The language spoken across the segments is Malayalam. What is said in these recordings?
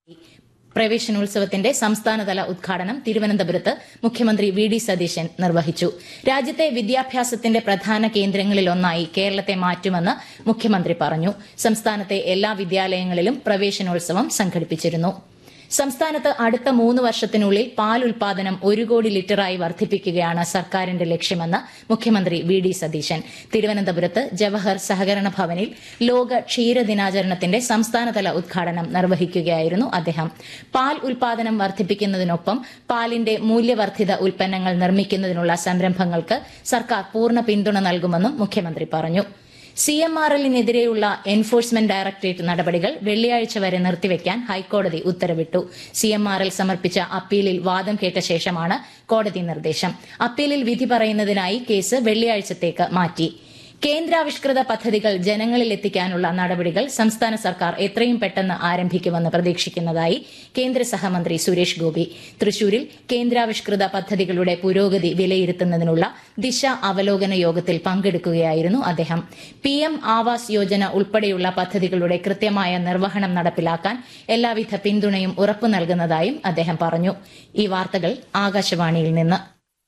പ്രവേശനോത്സവത്തിന്റെ സംസ്ഥാനതല ഉദ്ഘാടനം തിരുവനന്തപുരത്ത് മുഖ്യമന്ത്രി വി ഡി സതീശൻ നിർവഹിച്ചു രാജ്യത്തെ വിദ്യാഭ്യാസത്തിന്റെ പ്രധാന കേന്ദ്രങ്ങളിലൊന്നായി കേരളത്തെ മാറ്റുമെന്ന് മുഖ്യമന്ത്രി പറഞ്ഞു സംസ്ഥാനത്തെ എല്ലാ വിദ്യാലയങ്ങളിലും പ്രവേശനോത്സവം സംഘടിപ്പിച്ചിരുന്നു സംസ്ഥാനത്ത് അടുത്ത മൂന്ന് വർഷത്തിനുള്ളിൽ പാൽ ഉൽപാദനം ഒരു കോടി ലിറ്ററായി വർദ്ധിപ്പിക്കുകയാണ് സർക്കാരിന്റെ ലക്ഷ്യമെന്ന് മുഖ്യമന്ത്രി വി ഡി സതീശൻ തിരുവനന്തപുരത്ത് ജവഹർ സഹകരണ ഭവനിൽ ലോക ക്ഷീര ദിനാചരണത്തിന്റെ സംസ്ഥാനതല ഉദ്ഘാടനം നിർവഹിക്കുകയായിരുന്നു അദ്ദേഹം പാൽ ഉൽപാദനം വർദ്ധിപ്പിക്കുന്നതിനൊപ്പം പാലിന്റെ മൂല്യവർദ്ധിത ഉൽപ്പന്നങ്ങൾ നിർമ്മിക്കുന്നതിനുള്ള സംരംഭങ്ങൾക്ക് സർക്കാർ പൂർണ്ണ പിന്തുണ നൽകുമെന്നും മുഖ്യമന്ത്രി പറഞ്ഞു സി എം ആർ എല്ലിനെതിരെയുള്ള എൻഫോഴ്സ്മെന്റ് ഡയറക്ടറേറ്റ് നടപടികൾ വെള്ളിയാഴ്ച വരെ നിർത്തിവെക്കാൻ ഹൈക്കോടതി ഉത്തരവിട്ടു സി എം ആർ എൽ സമർപ്പിച്ച അപ്പീലിൽ വാദം കേട്ട ശേഷമാണ് കോടതി നിർദ്ദേശം അപ്പീലിൽ വിധി പറയുന്നതിനായി കേസ് വെള്ളിയാഴ്ചത്തേക്ക് മാറ്റി കേന്ദ്രാവിഷ്കൃത പദ്ധതികൾ ജനങ്ങളിൽ എത്തിക്കാനുള്ള നടപടികൾ സംസ്ഥാന സർക്കാർ എത്രയും പെട്ടെന്ന് ആരംഭിക്കുമെന്ന് പ്രതീക്ഷിക്കുന്നതായി കേന്ദ്ര സഹമന്ത്രി സുരേഷ് ഗോപി തൃശൂരിൽ കേന്ദ്രാവിഷ്കൃത പദ്ധതികളുടെ പുരോഗതി വിലയിരുത്തുന്നതിനുള്ള ദിശ അവലോകന യോഗത്തിൽ പങ്കെടുക്കുകയായിരുന്നു അദ്ദേഹം പിഎം ആവാസ് യോജന ഉൾപ്പെടെയുള്ള പദ്ധതികളുടെ കൃത്യമായ നിർവഹണം നടപ്പിലാക്കാൻ എല്ലാവിധ പിന്തുണയും ഉറപ്പു നൽകുന്നതായും അദ്ദേഹം പറഞ്ഞു ഈ വാർത്തകൾ ആകാശവാണിയിൽ നിന്ന്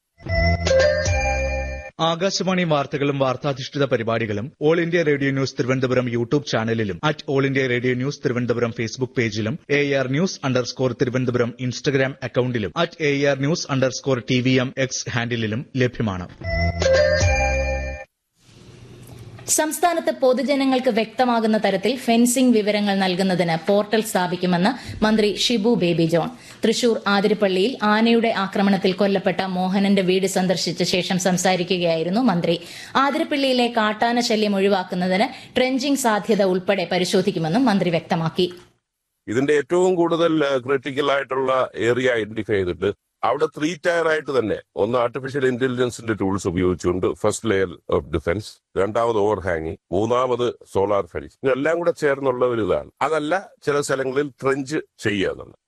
ആകാശവാണി വാർത്തകളും വാർത്താധിഷ്ഠിത പരിപാടികളും all India radio news Thiruvananthapuram YouTube ചാനലിലും at all India radio news Thiruvananthapuram Facebook പേജിലും A R news underscore Thiruvananthapuram Instagram അക്കൌണ്ടിലും at A R news underscore T V M X ഹാൻഡിലും ലഭ്യമാണ് സംസ്ഥാനത്ത് പൊതുജനങ്ങൾക്ക് വ്യക്തമാകുന്ന തരത്തിൽ ഫെൻസിംഗ് വിവരങ്ങൾ നൽകുന്നതിന് പോർട്ടൽ സ്ഥാപിക്കുമെന്ന് മന്ത്രി ഷിബു ബേബി ജോൺ തൃശൂർ ആതിരപ്പള്ളിയിൽ ആനയുടെ ആക്രമണത്തിൽ കൊല്ലപ്പെട്ട മോഹനന്റെ വീട് സന്ദർശിച്ച ശേഷം സംസാരിക്കുകയായിരുന്നു മന്ത്രി ആതിരപ്പള്ളിയിലെ കാട്ടാന ശല്യം ഒഴിവാക്കുന്നതിന് ട്രെഞ്ചിംഗ് സാധ്യത ഉൾപ്പെടെ പരിശോധിക്കുമെന്നും മന്ത്രി വ്യക്തമാക്കി ഇതിന്റെ ഏറ്റവും കൂടുതൽ ക്രിട്ടിക്കൽ ആയിട്ടുള്ള ഏരിയ ഐഡന്റിഫൈ ചെയ്തിട്ട് അവിടെ ത്രീ ടയർ ആയിട്ട് തന്നെ ഒന്ന് ആർട്ടിഫിഷ്യൽ ഇന്റലിജൻസിന്റെ ടൂൾസ് ഉപയോഗിച്ചുകൊണ്ട് ഫസ്റ്റ് ലെയർ ഓഫ് ഡിഫൻസ് രണ്ടാമത് ഓവർ ഹാങ്ങിങ് മൂന്നാമത് സോളാർ ഫെൻസ് ഇതെല്ലാം കൂടെ ചേർന്നുള്ള ഒരു ഇതാണ് അതല്ല ചില സ്ഥലങ്ങളിൽ ട്രെഞ്ച് ചെയ്യുക എന്നുള്ളത്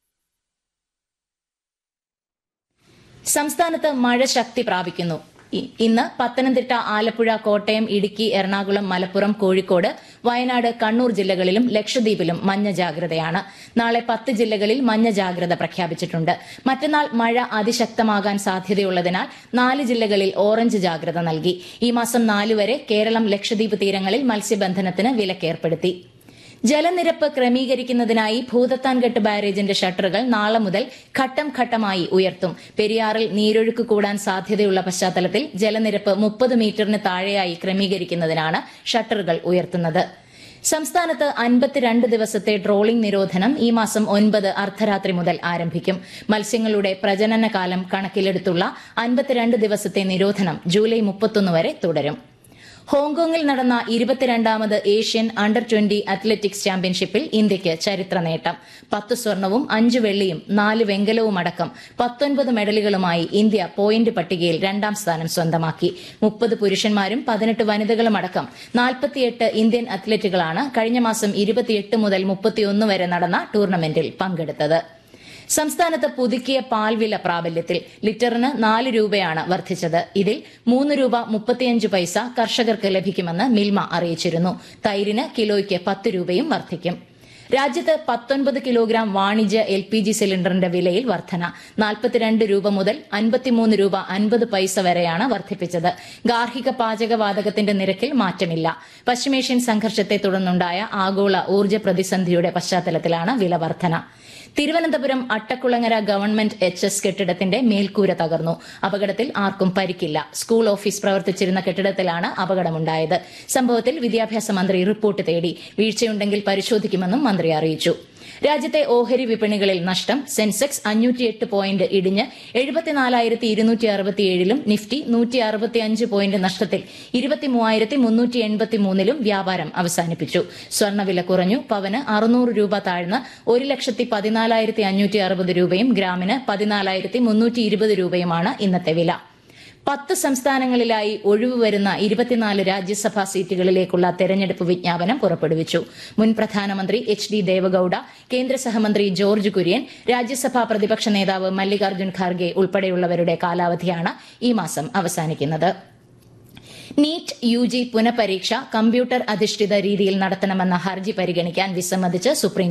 സംസ്ഥാനത്ത് മഴ ശക്തി പ്രാപിക്കുന്നു ഇ- ഇന്ന് പത്തനംതിട്ട ആലപ്പുഴ കോട്ടയം ഇടുക്കി എറണാകുളം മലപ്പുറം കോഴിക്കോട് വയനാട് കണ്ണൂർ ജില്ലകളിലും ലക്ഷദ്വീപിലും മഞ്ഞ ജാഗ്രതയാണ് നാളെ പത്ത് ജില്ലകളിൽ മഞ്ഞ ജാഗ്രത പ്രഖ്യാപിച്ചിട്ടുണ്ട് മറ്റന്നാൾ മഴ അതിശക്തമാകാൻ സാധ്യതയുള്ളതിനാൽ നാല് ജില്ലകളിൽ ഓറഞ്ച് ജാഗ്രത നൽകി ഈ മാസം നാല് വരെ കേരളം ലക്ഷദ്വീപ് തീരങ്ങളിൽ മത്സ്യബന്ധനത്തിന് വിലക്കേർപ്പെടുത്തി ജലനിരപ്പ് ക്രമീകരിക്കുന്നതിനായി ഭൂതത്താൻകെട്ട് ബാരേജിന്റെ ഷട്ടറുകൾ നാളെ മുതൽ ഘട്ടം ഘട്ടമായി ഉയർത്തും പെരിയാറിൽ നീരൊഴുക്ക് കൂടാൻ സാധ്യതയുള്ള പശ്ചാത്തലത്തിൽ ജലനിരപ്പ് മുപ്പത് മീറ്ററിന് താഴെയായി ക്രമീകരിക്കുന്നതിനാണ് ഷട്ടറുകൾ ഉയർത്തുന്നത് സംസ്ഥാനത്ത് അൻപത്തിരണ്ട് ദിവസത്തെ ട്രോളിംഗ് നിരോധനം ഈ മാസം ഒൻപത് അർദ്ധരാത്രി മുതൽ ആരംഭിക്കും മത്സ്യങ്ങളുടെ പ്രജനന കാലം കണക്കിലെടുത്തുള്ള അൻപത്തിരണ്ട് ദിവസത്തെ നിരോധനം ജൂലൈ മുപ്പത്തൊന്ന് വരെ തുടരും ഹോങ്കോങ്ങിൽ നടന്ന ഇരുപത്തിരണ്ടാമത് ഏഷ്യൻ അണ്ടർ ട്വന്റി അത്ലറ്റിക്സ് ചാമ്പ്യൻഷിപ്പിൽ ഇന്ത്യയ്ക്ക് ചരിത്ര നേട്ടം പത്ത് സ്വർണവും അഞ്ച് വെള്ളിയും നാല് വെങ്കലവും അടക്കം പത്തൊൻപത് മെഡലുകളുമായി ഇന്ത്യ പോയിന്റ് പട്ടികയിൽ രണ്ടാം സ്ഥാനം സ്വന്തമാക്കി മുപ്പത് പുരുഷന്മാരും പതിനെട്ട് വനിതകളും അടക്കം നാൽപ്പത്തിയെട്ട് ഇന്ത്യൻ അത്ലറ്റുകളാണ് കഴിഞ്ഞ മാസം ഇരുപത്തിയെട്ട് മുതൽ മുപ്പത്തിയൊന്ന് വരെ നടന്ന ടൂർണമെന്റിൽ പങ്കെടുത്തത് സംസ്ഥാനത്ത് പുതുക്കിയ പാൽ വില പ്രാബല്യത്തിൽ ലിറ്ററിന് നാല് രൂപയാണ് വർദ്ധിച്ചത് ഇതിൽ മൂന്ന് രൂപ മുപ്പത്തിയഞ്ച് പൈസ കർഷകർക്ക് ലഭിക്കുമെന്ന് മിൽമ അറിയിച്ചിരുന്നു തൈരിന് കിലോയ്ക്ക് പത്ത് രൂപയും വർദ്ധിക്കും രാജ്യത്ത് പത്തൊൻപത് കിലോഗ്രാം വാണിജ്യ എൽ പി ജി സിലിണ്ടറിന്റെ വിലയിൽ വർധന നാൽപ്പത്തിരണ്ട് രൂപ മുതൽ അൻപത്തിമൂന്ന് രൂപ അൻപത് പൈസ വരെയാണ് വർദ്ധിപ്പിച്ചത് ഗാർഹിക പാചകവാതകത്തിന്റെ നിരക്കിൽ മാറ്റമില്ല പശ്ചിമേഷ്യൻ സംഘർഷത്തെ തുടർന്നുണ്ടായ ആഗോള ഊർജ്ജ പ്രതിസന്ധിയുടെ പശ്ചാത്തലത്തിലാണ് വില വർധന Thiruvananthapuram Attakkulangara government H S കെട്ടിടത്തിന്റെ മേൽക്കൂര തകർന്നു അപകടത്തിൽ ആർക്കും പരിക്കില്ല സ്കൂൾ ഓഫീസ് പ്രവർത്തിച്ചിരുന്ന കെട്ടിടത്തിലാണ് അപകടമുണ്ടായത് സംഭവത്തിൽ വിദ്യാഭ്യാസ മന്ത്രി റിപ്പോർട്ട് തേടി വീഴ്ചയുണ്ടെങ്കിൽ പരിശോധിക്കുമെന്നും മന്ത്രി അറിയിച്ചു രാജ്യത്തെ ഓഹരി വിപണികളിൽ നഷ്ടം സെൻസെക്സ് അഞ്ഞൂറ്റിയെട്ട് പോയിന്റ് ഇടിഞ്ഞ് എഴുപത്തിനാലായിരത്തി ഇരുന്നൂറ്റി അറുപത്തിയേഴിലും നിഫ്റ്റി നൂറ്റി അറുപത്തിയഞ്ച് പോയിന്റ് നഷ്ടത്തിൽ ഇരുപത്തിമൂവായിരത്തി മുന്നൂറ്റി എൺപത്തിമൂന്നിലും വ്യാപാരം അവസാനിപ്പിച്ചു സ്വർണ്ണവില കുറഞ്ഞു പവന് അറുന്നൂറ് രൂപ താഴ്ന്ന് ഒരു ലക്ഷത്തി പതിനാലായിരത്തി അഞ്ഞൂറ്റി അറുപത് രൂപയും ഗ്രാമിന് പതിനാലായിരത്തി മുന്നൂറ്റി ഇരുപത് രൂപയുമാണ് ഇന്നത്തെ വില പത്ത് സംസ്ഥാനങ്ങളിലായി ഒഴിവ് വരുന്ന ഇരുപത്തിനാല് രാജ്യസഭാ സീറ്റുകളിലേക്കുള്ള തെരഞ്ഞെടുപ്പ് വിജ്ഞാപനം പുറപ്പെടുവിച്ചു മുൻ പ്രധാനമന്ത്രി എച്ച് ഡി ദേവഗൌഡ കേന്ദ്ര സഹമന്ത്രി ജോർജ് കുര്യൻ രാജ്യസഭാ പ്രതിപക്ഷ നേതാവ് മല്ലികാർജ്ജുൻ ഖാർഗെ ഉൾപ്പെടെയുള്ളവരുടെ കാലാവധിയാണ് ഈ മാസം അവസാനിക്കുന്നത് നീറ്റ് യു ജി പുനഃപരീക്ഷ കമ്പ്യൂട്ടർ അധിഷ്ഠിത രീതിയിൽ നടത്തണമെന്ന ഹർജി പരിഗണിക്കാൻ വിസമ്മതിച്ച് സുപ്രീം